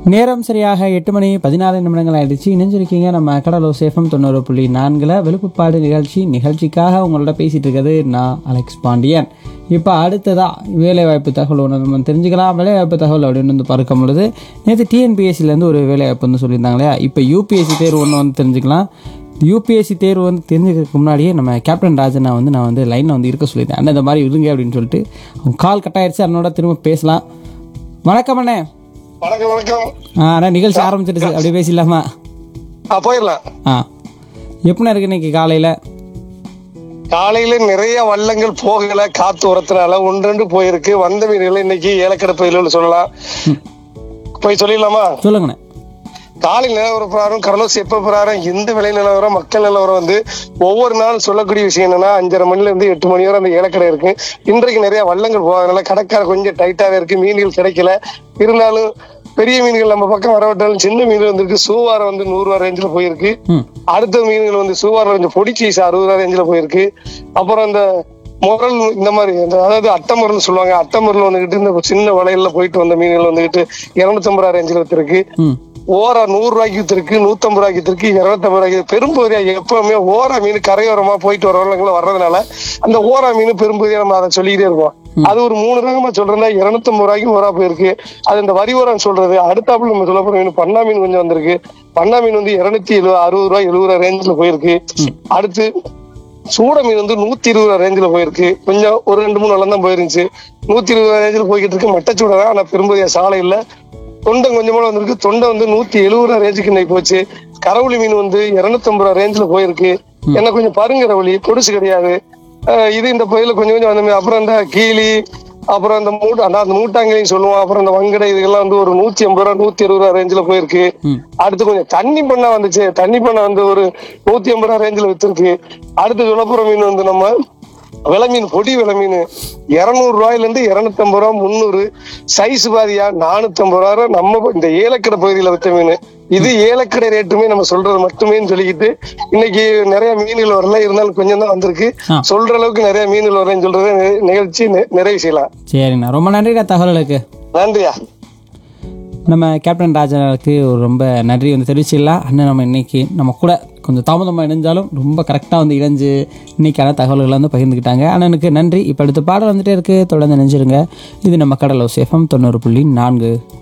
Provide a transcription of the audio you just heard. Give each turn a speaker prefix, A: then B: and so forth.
A: நேரம் சரியாக எட்டு மணி பதினாறு நிமிடங்கள் ஆயிடுச்சு இணைஞ்சிருக்கீங்க நம்ம கடலூர் சேஃபம் தொண்ணூறு புள்ளி நான்கில் விழுப்புப்பாடு நிகழ்ச்சி நிகழ்ச்சிக்காக உங்களோட பேசிட்டு இருக்கிறது நான் அலெக்ஸ் பாண்டியன் இப்போ அடுத்ததா வேலைவாய்ப்பு தகவல் ஒன்று நம்ம தெரிஞ்சுக்கலாம் வேலைவாய்ப்பு தகவல் அப்படின்னு வந்து பார்க்கும் பொழுது நேற்று டிஎன்பிஎஸ்சிலேருந்து ஒரு வேலைவாய்ப்பு வந்து சொல்லியிருந்தாங்க இல்லையா இப்போ யூபிஎஸ்சி தேர்வு ஒன்று வந்து தெரிஞ்சுக்கலாம் யூபிஎஸ்சி தேர்வு வந்து தெரிஞ்சுக்கிறதுக்கு முன்னாடியே நம்ம கேப்டன் ராஜனை வந்து நான் வந்து லைனில் வந்து இருக்க சொல்லியிருந்தேன் அண்ணன் இந்த மாதிரி இருங்க அப்படின்னு சொல்லிட்டு அவங்க கால் கட் ஆயிடுச்சு அதனோட திரும்ப பேசலாம் வணக்கம் அண்ணே
B: வணக்கம் வணக்கம்
A: ஆ அண்ணா நிகழ்ச்சி ஆரம்பிச்சிடுச்சு அப்படியே பேசிடலாமா
B: ஆ போயிடலாம்
A: ஆ எப்படிண்ணா இருக்கு இன்னைக்கு காலையில்
B: காலையில நிறைய வள்ளங்கள் போகல காத்து உரத்தினால ஒன்று ரெண்டு போயிருக்கு வந்த மீன்கள் இன்னைக்கு ஏலக்கடை பயிர்கள் சொல்லலாம் போய் சொல்லிடலாமா
A: சொல்லுங்கண்ணே
B: காலை நிலவரம் பிரகாரம் கடலூர் செப்ப பிரகாரம் எந்த விலை நிலவரம் மக்கள் நிலவரம் வந்து ஒவ்வொரு நாள் சொல்லக்கூடிய விஷயம் என்னன்னா அஞ்சரை மணில இருந்து எட்டு மணி வரை அந்த ஏலக்கடை இருக்கு இன்றைக்கு நிறைய வள்ளங்கள் போகாதனால கடைக்கார கொஞ்சம் டைட்டாவே இருக்கு மீன்கள் கிடைக்கல இருந்தாலும் பெரிய மீன்கள் நம்ம பக்கம் வரவிட்டாலும் சின்ன மீன்கள் வந்திருக்கு சூவாரம் வந்து நூறு ரூபா ரேஞ்சில் போயிருக்கு
A: ம்
B: அடுத்த மீன்கள் வந்து சூவாரம் கொஞ்சம் பொடி சீஸ் அறுபது ரூபா ரேஞ்சில் போயிருக்கு அப்புறம் இந்த முரல் இந்த மாதிரி இந்த அதாவது அட்டமுரல் சொல்லுவாங்க அட்டமுரல் வந்துகிட்டு இந்த சின்ன வலையில போயிட்டு வந்த மீன்கள் வந்துகிட்டு இருநூத்தம்பது ரூபா ரேஞ்சில் வித்துருக்கு
A: ம்
B: ஓரா நூறு ரூபாய்க்கு வித்துருக்கு நூத்தம்பது ரூபாய்க்கு வித்துருக்கு இருநூத்தம்பது ரூபாய்க்கு பெரும்பகுதியா எப்பவுமே ஓரா மீன் கரையோரமா போயிட்டு வரவங்களும் வர்றதுனால அந்த ஓரா மீன் பெரும்பகுதியா நம்ம அதை சொல்லிக்கிட்டே இருக்கோம் அது ஒரு மூணு ரகமா சொல்றதா இருநூத்தம்பது ரூபாய்க்கு ஓரா போயிருக்கு அது இந்த வரி ஓரம் சொல்றது அடுத்தாப்புல நம்ம சொல்ல போற மீன் பண்ணா மீன் கொஞ்சம் வந்திருக்கு பண்ணா மீன் வந்து இருநூத்தி எழுபது அறுபது ரூபாய் எழுபது ரூபாய் ரேஞ்சில் போயிருக்கு அடுத்து சூட மீன் வந்து நூத்தி இருபது ரூபா ரேஞ்சில் போயிருக்கு கொஞ்சம் ஒரு ரெண்டு மூணு நல்லா தான் போயிருந்துச்சு நூத்தி இருபது ரூபா ரேஞ்சில் போய்கிட்டு இருக்கு மட்டச்சூட தான் ஆனா பெரும்பகுதியா சாலை இல்ல தொண்டை கொஞ்சமா வந்திருக்கு தொண்டை வந்து நூத்தி எழுபது ரூபா ரேஞ்சுக்கு இன்னைக்கு போச்சு கரவுளி மீன் வந்து இருநூத்தம்பது ரூபா ரேஞ்சில் போயிருக்கு என்ன கொஞ்சம் பருங்கரவழி கொடுசு கிடையாது அஹ் இது இந்த பயில கொஞ்சம் கொஞ்சம் வந்த அப்புறம் இந்த கீழி அப்புறம் இந்த மூட்டை அந்த அந்த மூட்டாங்கலையும் சொல்லுவோம் அப்புறம் இந்த வங்கடை இதெல்லாம் வந்து ஒரு நூத்தி ஐம்பது ரூபா நூத்தி இருபது ரூபா ரேஞ்சில் போயிருக்கு
A: ம்.
B: அடுத்து கொஞ்சம் தண்ணி பண்ணா வந்துச்சு தண்ணி பண்ண வந்து ஒரு நூத்தி ஐம்பது ரூபா ரேஞ்சில் வித்துருக்கு அடுத்து சொல்லப்புற மீன் வந்து நம்ம விலை மீன் பொடி விலை மீன் இருநூறு ரூபாயில இருந்து இருநூத்தி ஐம்பது ரூபா முந்நூறு சைஸ் பாதியா நானூத்தி ஐம்பது ரூபா நம்ம இந்த ஏலக்கடை பகுதியில வித்த மீன் இது ஏலக்கடை ரேட்டுமே நம்ம சொல்றது மட்டுமே சொல்லிக்கிட்டு இன்னைக்கு நிறைய மீன்கள் வரல இருந்தாலும் கொஞ்சம் தான் வந்திருக்கு
A: ஆ.
B: சொல்ற அளவுக்கு நிறைய மீன்கள் வரலன்னு சொல்றது நி- நிகழ்ச்சி நி- நிறைவு செய்யலாம்
A: சரிண்ணா ரொம்ப நன்றிண்ணா தகவலுக்கு
B: நன்றியா
A: நம்ம கேப்டன் ராஜனுக்கு ஒரு ரொம்ப நன்றி வந்து தெரிவிச்சிடலாம் அண்ணன் நம்ம இன்னைக்கு நம்ம கூட கொஞ்சம் தாமதமாக இணைஞ்சாலும் ரொம்ப கரெக்டாக வந்து இணைஞ்சு இன்னைக்கான தகவல்களை வந்து பகிர்ந்துக்கிட்டாங்க அண்ணனுக்கு நன்றி இப்போ அடுத்த பாடல் வந்துட்டே இருக்கு தொடர்ந்து நினைச்சிருங்க இது நம்ம கடலோ சேஃபம் தொண்ணூறு புள்ளி நான்கு